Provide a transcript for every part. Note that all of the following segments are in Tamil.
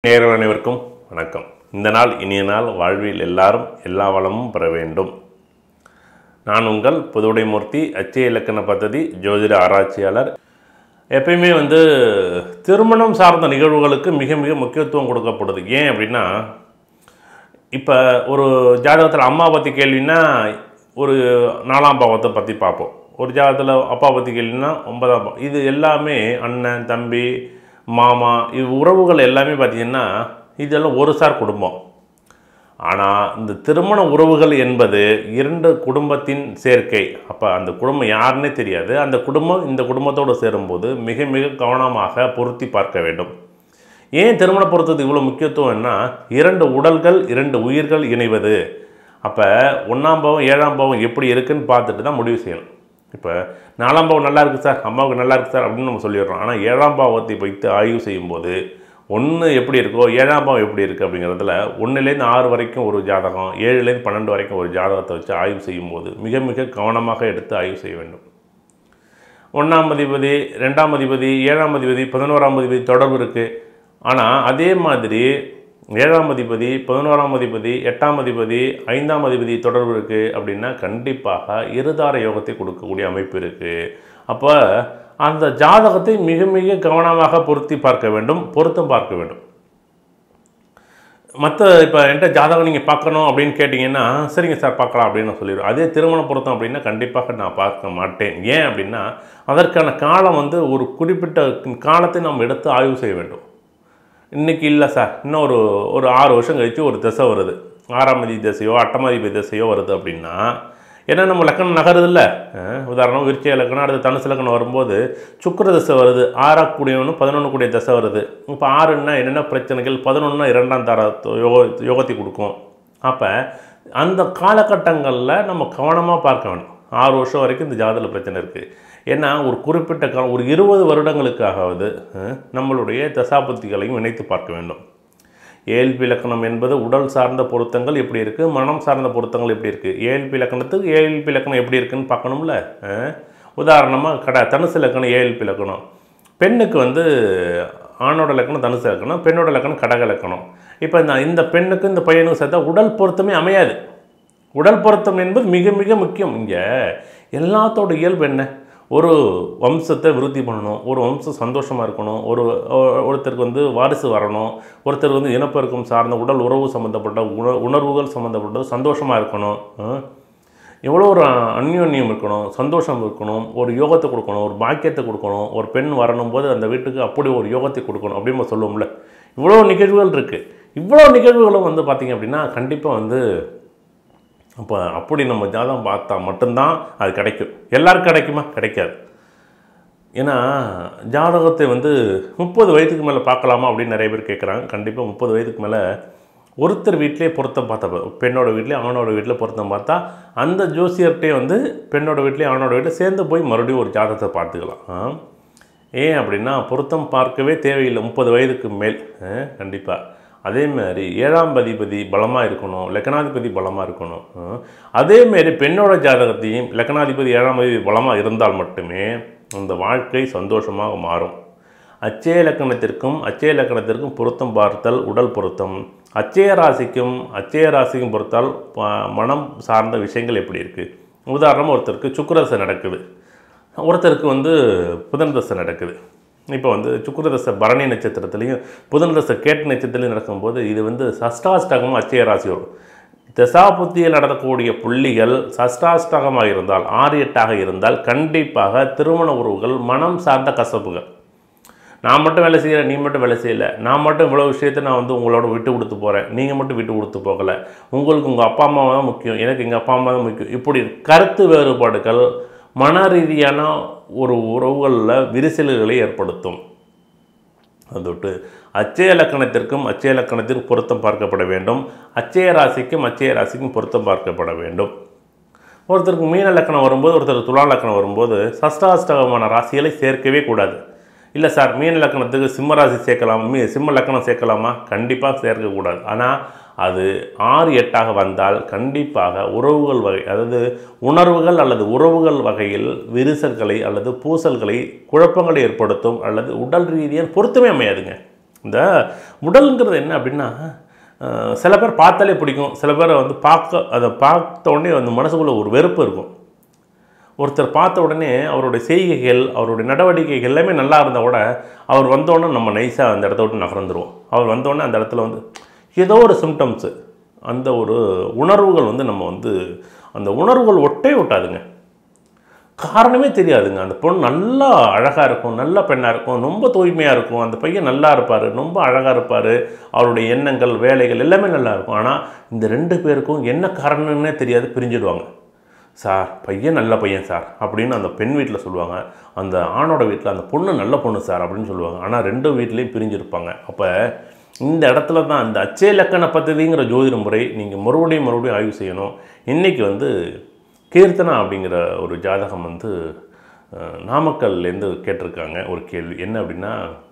நேயர்கள் அனைவருக்கும் வணக்கம் இந்த நாள் இனிய நாள் வாழ்வில் எல்லாரும் எல்லா வளமும் பெற வேண்டும் நான் உங்கள் புதுவுடைமூர்த்தி அச்சய இலக்கண பദ്ധதி ஜோதிட ஆராய்ச்சியாளர் எப்பயுமே வந்து திருமணம் சார்ந்த நிகழ்வுகளுக்கு மிக மிக முக்கியத்துவம் கொடுக்கப்படுது ஏன் அப்படின்னா இப்போ ஒரு ஜாதகத்தில் அம்மா பற்றி கேள்வின்னா ஒரு நாலாம் பாவத்தை பற்றி பார்ப்போம் ஒரு ஜாதகத்தில் அப்பா பற்றி கேள்வின்னா ஒன்பதாம் பாவம் இது எல்லாமே அண்ணன் தம்பி மாமா இது உறவுகள் எல்லாமே பார்த்திங்கன்னா இதெல்லாம் ஒரு சார் குடும்பம் ஆனால் இந்த திருமண உறவுகள் என்பது இரண்டு குடும்பத்தின் சேர்க்கை அப்போ அந்த குடும்பம் யாருன்னே தெரியாது அந்த குடும்பம் இந்த குடும்பத்தோடு சேரும்போது மிக மிக கவனமாக பொருத்தி பார்க்க வேண்டும் ஏன் திருமண பொருத்தத்துக்கு இவ்வளோ முக்கியத்துவம்னா இரண்டு உடல்கள் இரண்டு உயிர்கள் இணைவது அப்போ ஒன்றாம் பாவம் ஏழாம் பாவம் எப்படி இருக்குன்னு பார்த்துட்டு தான் முடிவு செய்யணும் இப்போ நாலாம் பாவம் நல்லா இருக்குது சார் அம்மாவுக்கு நல்லா இருக்குது சார் அப்படின்னு நம்ம சொல்லிடுறோம் ஆனால் ஏழாம் பாவத்தை வைத்து ஆய்வு செய்யும்போது ஒன்று எப்படி இருக்கோ ஏழாம் பாவம் எப்படி இருக்குது அப்படிங்கிறதுல ஒன்றுலேருந்து ஆறு வரைக்கும் ஒரு ஜாதகம் ஏழுலேருந்து பன்னெண்டு வரைக்கும் ஒரு ஜாதகத்தை வச்சு ஆய்வு செய்யும்போது மிக மிக கவனமாக எடுத்து ஆய்வு செய்ய வேண்டும் ஒன்றாம் அதிபதி ரெண்டாம் அதிபதி ஏழாம் அதிபதி பதினோராம் அதிபதி தொடர்பு இருக்குது ஆனால் அதே மாதிரி ஏழாம் அதிபதி பதினோராம் அதிபதி எட்டாம் அதிபதி ஐந்தாம் அதிபதி தொடர்பு இருக்குது அப்படின்னா கண்டிப்பாக இருதார யோகத்தை கொடுக்கக்கூடிய அமைப்பு இருக்குது அப்போ அந்த ஜாதகத்தை மிக மிக கவனமாக பொருத்தி பார்க்க வேண்டும் பொருத்தம் பார்க்க வேண்டும் மற்ற இப்போ என்கிட்ட ஜாதகம் நீங்கள் பார்க்கணும் அப்படின்னு கேட்டிங்கன்னா சரிங்க சார் பார்க்கலாம் அப்படின்னு நான் சொல்லிடுவேன் அதே திருமண பொருத்தம் அப்படின்னா கண்டிப்பாக நான் பார்க்க மாட்டேன் ஏன் அப்படின்னா அதற்கான காலம் வந்து ஒரு குறிப்பிட்ட காலத்தை நம்ம எடுத்து ஆய்வு செய்ய வேண்டும் இன்றைக்கி இல்லை சார் இன்னும் ஒரு ஒரு ஆறு வருஷம் கழித்து ஒரு திசை வருது ஆறாம் மதி திசையோ அட்டமதிபதி திசையோ வருது அப்படின்னா ஏன்னா நம்ம லக்கணம் நகருது இல்லை உதாரணம் விருச்சிய லக்கணம் அடுத்து தனுசு லக்கணம் வரும்போது சுக்கர தசை வருது ஆறாக்கூடியவனு பதினொன்று கூடிய தசை வருது இப்போ ஆறுன்னா என்னென்ன பிரச்சனைகள் பதினொன்னா இரண்டாம் தர யோக யோகத்தை கொடுக்கும் அப்போ அந்த காலகட்டங்களில் நம்ம கவனமாக பார்க்க வேணும் ஆறு வருஷம் வரைக்கும் இந்த ஜாதகத்தில் பிரச்சனை இருக்குது ஏன்னா ஒரு குறிப்பிட்ட காலம் ஒரு இருபது வருடங்களுக்காகவது அஹ், நம்மளுடைய தசாபுத்திகளையும் இணைத்து பார்க்க வேண்டும் ஏழ்பி இலக்கணம் என்பது உடல் சார்ந்த பொருத்தங்கள் எப்படி இருக்குது மனம் சார்ந்த பொருத்தங்கள் எப்படி இருக்குது ஏழ்பி இலக்கணத்துக்கு ஏழ்பி இலக்கணம் எப்படி இருக்குன்னு பார்க்கணும்ல அஹ், உதாரணமாக கடை தனுசு இலக்கணம் ஏழ்பி இலக்கணம் பெண்ணுக்கு வந்து ஆணோட இலக்கணம் தனுசு இலக்கணம் பெண்ணோட இலக்கணம் கடக இலக்கணம் இப்போ இந்த இந்த பெண்ணுக்கு இந்த பையனுக்கும் சேர்த்தா உடல் பொருத்தமே அமையாது உடல் பொருத்தம் என்பது மிக மிக முக்கியம் இங்கே எல்லாத்தோட இயல்பு என்ன ஒரு வம்சத்தை விருத்தி பண்ணணும் ஒரு வம்சம் சந்தோஷமாக இருக்கணும் ஒரு ஒ- ஒருத்தருக்கு வந்து வாரிசு வரணும் ஒருத்தருக்கு வந்து இனப்பெருக்கம் சார்ந்த உடல் உறவு சம்மந்தப்பட்ட உண உணர்வுகள் சம்மந்தப்பட்டது சந்தோஷமாக இருக்கணும் ஆ? எவ்வளோ ஒரு அந்யோன்யம் இருக்கணும் சந்தோஷம் இருக்கணும் ஒரு யோகத்தை கொடுக்கணும் ஒரு பாக்கியத்தை கொடுக்கணும் ஒரு பெண் வரணும் போது அந்த வீட்டுக்கு அப்படி ஒரு யோகத்தை கொடுக்கணும் அப்படின்னு நம்ம சொல்லுவோம்ல இவ்வளோ நிகழ்வுகள் இருக்குது இவ்வளோ நிகழ்வுகளும் வந்து பார்த்திங்க அப்படின்னா கண்டிப்பாக வந்து அப்போ அப்படி நம்ம ஜாதகம் பார்த்தா மட்டும்தான் அது கிடைக்கும் எல்லாருக்கும் கிடைக்குமா கிடைக்காது ஏன்னா ஜாதகத்தை வந்து முப்பது வயதுக்கு மேலே பார்க்கலாமா அப்படின்னு நிறைய பேர் கேட்குறாங்க கண்டிப்பாக முப்பது வயதுக்கு மேலே ஒருத்தர் வீட்டிலே பொருத்தம் பார்த்தா போதும். பெண்ணோட வீட்லேயே ஆணோட வீட்டில் பொருத்தம் பார்த்தா அந்த ஜோசியர்கிட்டே வந்து பெண்ணோட வீட்லேயும் ஆணோட வீட்டில் சேர்ந்து போய் மறுபடியும் ஒரு ஜாதகத்தை பார்த்துக்கலாம் ஆ? ஏன் அப்படின்னா பொருத்தம் பார்க்கவே தேவையில்லை முப்பது வயதுக்கு மேல் கண்டிப்பாக அதே மாதிரி ஏழாம் அதிபதி பலமாக இருக்கணும் லக்னாதிபதி பலமாக இருக்கணும் ஆ. அதே மாதிரி பெண்ணோட ஜாதகத்தையும் லக்னாதிபதி ஏழாம் அதிபதி பலமாக இருந்தால் மட்டுமே அந்த வாழ்க்கை சந்தோஷமாக மாறும் அச்சய லக்கணத்திற்கும் அச்சய லக்கணத்திற்கும் பொருத்தம் பார்த்தல் உடல் பொருத்தம் அச்சய ராசிக்கும் அச்சய ராசிக்கும் பொறுத்தால் ப- மனம் சார்ந்த விஷயங்கள் எப்படி இருக்குது உதாரணமாக ஒருத்தருக்கு சுக்கிரதசை நடக்குது ஒருத்தருக்கு வந்து புதன் தசை நடக்குது இப்போ வந்து சுக்கிரதசை பரணி நட்சத்திரத்துலேயும் புதன் தசை கேட்டு நட்சத்திரத்துலையும் நடக்கும்போது இது வந்து சஷ்டாஷ்டகம் அச்சய ராசி வரும் தசாபுத்தியில் நடக்கக்கூடிய புள்ளிகள் சஷ்டாஷ்டகமாக இருந்தால் ஆறு எட்டாக இருந்தால் கண்டிப்பாக திருமண உறவுகள் மனம் சார்ந்த கசப்புகள் நான் மட்டும் வேலை செய்கிறேன் நீ மட்டும் வேலை செய்யலை நான் மட்டும் இவ்வளோ விஷயத்தை நான் வந்து உங்களோட விட்டு கொடுத்து போகிறேன் நீங்கள் மட்டும் விட்டு கொடுத்து போகலை உங்களுக்கு உங்கள் அப்பா அம்மா தான் முக்கியம் எனக்கு எங்கள் அப்பா அம்மா தான் முக்கியம் இப்படி கருத்து வேறுபாடுகள் மன ரீதியான ஒரு உறவுகளில் விரிசல்களை ஏற்படுத்தும் அது விட்டு அச்சய லக்கணத்திற்கும் அச்சய லக்கணத்திற்கும் பொருத்தம் பார்க்கப்பட வேண்டும் அச்சய ராசிக்கும் அச்சய ராசிக்கும் பொருத்தம் பார்க்கப்பட வேண்டும் ஒருத்தருக்கு மீன லக்கணம் வரும்போது ஒருத்தருக்கு துலா லக்கணம் வரும்போது சஷ்டாஷ்டகமான ராசிகளை சேர்க்கவே கூடாது இல்லை சார் மீன லக்கணத்துக்கு சிம்ம ராசி சேர்க்கலாம் மீ சிம்ம லக்கணம் சேர்க்கலாமா கண்டிப்பாக சேர்க்கக்கூடாது ஆனால் அது ஆறு எட்டாக வந்தால் கண்டிப்பாக உறவுகள் வகை அதாவது உணர்வுகள் அல்லது உறவுகள் வகையில் விரிசல்களை அல்லது பூசல்களை குழப்பங்களை ஏற்படுத்தும் அல்லது உடல் ரீதியாக பொருத்தமே அமையாதுங்க இந்த உடலுங்கிறது என்ன அப்படின்னா அஹ், சில பேர் பார்த்தாலே பிடிக்கும் சில பேரை வந்து பார்க்க அதை பார்த்த உடனே அந்த மனசுக்குள்ளே ஒரு வெறுப்பு இருக்கும் ஒருத்தர் பார்த்த உடனே அவருடைய செய்கைகள் அவருடைய நடவடிக்கைகள் எல்லாமே நல்லா இருந்தால் கூட அவர் வந்தோடனே நம்ம நைஸாக அந்த இடத்த விட்டு நகர்ந்துருவோம் அவர் வந்தோடனே அந்த இடத்துல வந்து ஏதோ ஒரு சிம்டம்ஸு அந்த ஒரு உணர்வுகள் வந்து நம்ம வந்து அந்த உணர்வுகள் ஒட்டே ஒட்டாதுங்க காரணமே தெரியாதுங்க அந்த பொண்ணு நல்லா அழகாக இருக்கும் நல்ல பெண்ணாக இருக்கும் ரொம்ப தூய்மையாக இருக்கும் அந்த பையன் நல்லா இருப்பார் ரொம்ப அழகாக இருப்பார் அவருடைய எண்ணங்கள் வேலைகள் எல்லாமே நல்லா இருக்கும் ஆனால் இந்த ரெண்டு பேருக்கும் என்ன காரணம்னே தெரியாது பிரிஞ்சிடுவாங்க சார் பையன் நல்ல பையன் சார் அப்படின்னு அந்த பெண் வீட்டில் சொல்லுவாங்க அந்த ஆணோட வீட்டில் அந்த பொண்ணு நல்ல பொண்ணு சார் அப்படின்னு சொல்லுவாங்க ஆனால் ரெண்டு வீட்லேயும் பிரிஞ்சிருப்பாங்க அப்போ இந்த இடத்துல தான் அந்த அச்சய லக்கண பദ്ധதிங்கிற ஜோதிட முறை நீங்கள் மறுபடியும் மறுபடியும் ஆய்வு செய்யணும் இன்றைக்கி வந்து கீர்த்தனா அப்படிங்கிற ஒரு ஜாதகம் வந்து அஹ், நாமக்கல்லேருந்து கேட்டிருக்காங்க ஒரு கேள்வி என்ன அப்படின்னா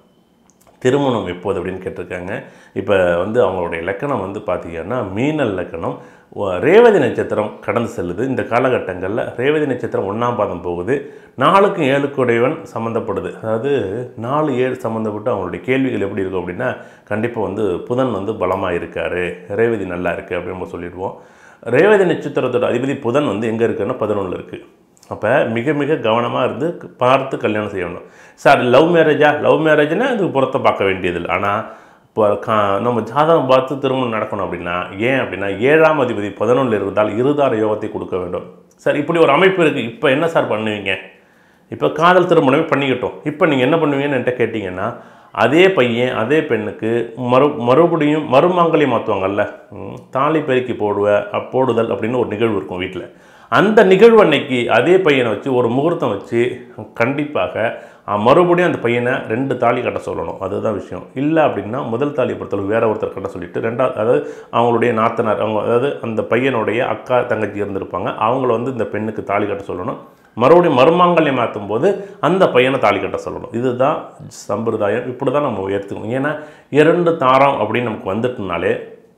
திருமணம் எப்போது அப்படின்னு கேட்டிருக்காங்க இப்போ வந்து அவங்களுடைய லக்கணம் வந்து பார்த்தீங்கன்னா மீனல் லக்கணம் வ- ரேவதி நட்சத்திரம் கடந்து செல்லுது இந்த காலகட்டங்களில் ரேவதி நட்சத்திரம் ஒன்றாம் பாதம் போகுது நாலுக்கும் ஏழுக்குடையவன் சம்மந்தப்படுது அதாவது நாலு ஏழு சம்மந்தப்பட்டு அவங்களுடைய கேள்விகள் எப்படி இருக்கும் அப்படின்னா கண்டிப்பாக வந்து புதன் வந்து பலமாக இருக்கார் ரேவதி நல்லா இருக்குது அப்படின்னு நம்ம சொல்லிடுவோம் ரேவதி நட்சத்திரத்தோட அதிபதி புதன் வந்து எங்கே இருக்குன்னா பதினொன்றில் இருக்குது அப்போ மிக மிக கவனமாக இருந்து பார்த்து கல்யாணம் செய்யணும் சார் லவ் மேரேஜா லவ் மேரேஜ்னா அது புறத்தை பார்க்க வேண்டியதில்லை ஆனால் இப்போ கா நம்ம ஜாதகம் பார்த்து திருமணம் நடக்கணும் அப்படின்னா ஏன் அப்படின்னா ஏழாம் அதிபதி பதினொன்றில் இருந்தால் இருதார யோகத்தை கொடுக்க வேண்டும் சார் இப்படி ஒரு அமைப்பு இருக்குது இப்போ என்ன சார் பண்ணுவீங்க இப்போ காதல் திருமணமே பண்ணிக்கிட்டோம் இப்போ நீங்கள் என்ன பண்ணுவீங்கன்னு என்கிட்ட கேட்டிங்கன்னா அதே பையன் அதே பெண்ணுக்கு மறு மறுபடியும் மறுமாங்கல்யம் மாற்றுவாங்கல்ல ம், தாலி பெருக்கி போடுவ அப் போடுதல் அப்படின்னு ஒரு நிகழ்வு இருக்கும் வீட்டில் அந்த நிகழ்வு அன்னைக்கு அதே பையனை வச்சு ஒரு முகூர்த்தம் வச்சு கண்டிப்பாக அஹ், மறுபடியும் அந்த பையனை ரெண்டு தாலி கட்ட சொல்லணும் அதுதான் விஷயம் இல்லை அப்படின்னா முதல் தாலியை பொறுத்தளவு வேற ஒருத்தர் கட்ட சொல்லிட்டு ரெண்டாவது அதாவது அவங்களுடைய நாத்தனார் அவங்க அதாவது அந்த பையனுடைய அக்கா தங்கச்சி இருந்திருப்பாங்க அவங்கள வந்து இந்த பெண்ணுக்கு தாலி கட்ட சொல்லணும் மறுபடியும் மருமாங்கல்யம் மாற்றும் போது அந்த பையனை தாலி கட்ட சொல்லணும் இதுதான் சம்பிரதாயம் இப்படி தான் நம்ம ஏற்றுக்கணும் ஏன்னா இரண்டு தாரம் அப்படின்னு நமக்கு வந்துட்டுனாலே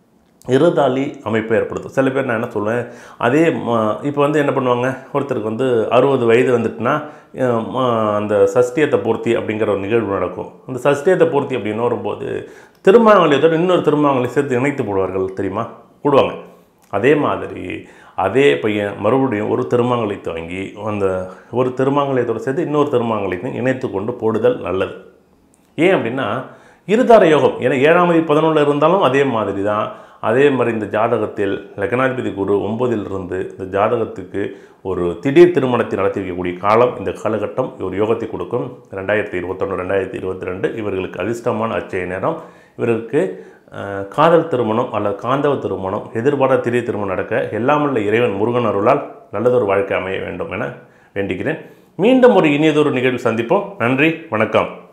இருதாலி அமைப்பை ஏற்படுத்தும் சில பேர் நான் என்ன சொல்லுவேன் அதே இப்போ வந்து என்ன பண்ணுவாங்க ஒருத்தருக்கு வந்து அறுபது வயது வந்துட்டுனா அஹ், ம- அந்த சஷ்டியத்தை பூர்த்தி அப்படிங்கிற ஒரு நிகழ்வு நடக்கும் அந்த சஷ்டியத்தை பூர்த்தி அப்படின்னு வரும்போது திருமாங்கல்யத்தோடு இன்னொரு திருமாங்கல்யம் சேர்த்து இணைத்து போடுவார்கள் தெரியுமா போடுவாங்க அதே மாதிரி அதே பையன் மறுபடியும் ஒரு திருமாங்கலத்தை வாங்கி அந்த ஒரு திருமாங்கலயத்தோடு சேர்த்து இன்னொரு திருமாங்கலத்தையும் இணைத்து கொண்டு போடுதல் நல்லது ஏன் அப்படின்னா இருதார யோகம் ஏன்னா ஏழாம் தேதி பதினொன்றில் இருந்தாலும் அதே மாதிரி தான் அதே மாதிரி இந்த ஜாதகத்தில் லக்னாதிபதி குரு ஒன்பதில் இருந்து இந்த ஜாதகத்துக்கு ஒரு திடீர் திருமணத்தை நடத்தி வைக்கக்கூடிய காலம் இந்த காலகட்டம் ஒரு யோகத்தை கொடுக்கும் ரெண்டாயிரத்தி இருபத்தொன்று ரெண்டாயிரத்தி இருபத்தி ரெண்டு இவர்களுக்கு அதிர்ஷ்டமான அச்சய நேரம் இவர்களுக்கு அஹ், காதல் திருமணம் அல்லது காந்தவ திருமணம் எதிர்பாராத திடீர் திருமணம் நடக்க எல்லாமல்ல இறைவன் முருகன் அருளால் நல்லதொரு வாழ்க்கை அமைய வேண்டும் என வேண்டுகிறேன் மீண்டும் ஒரு இனியதொரு நிகழ்வு சந்திப்போம் நன்றி வணக்கம்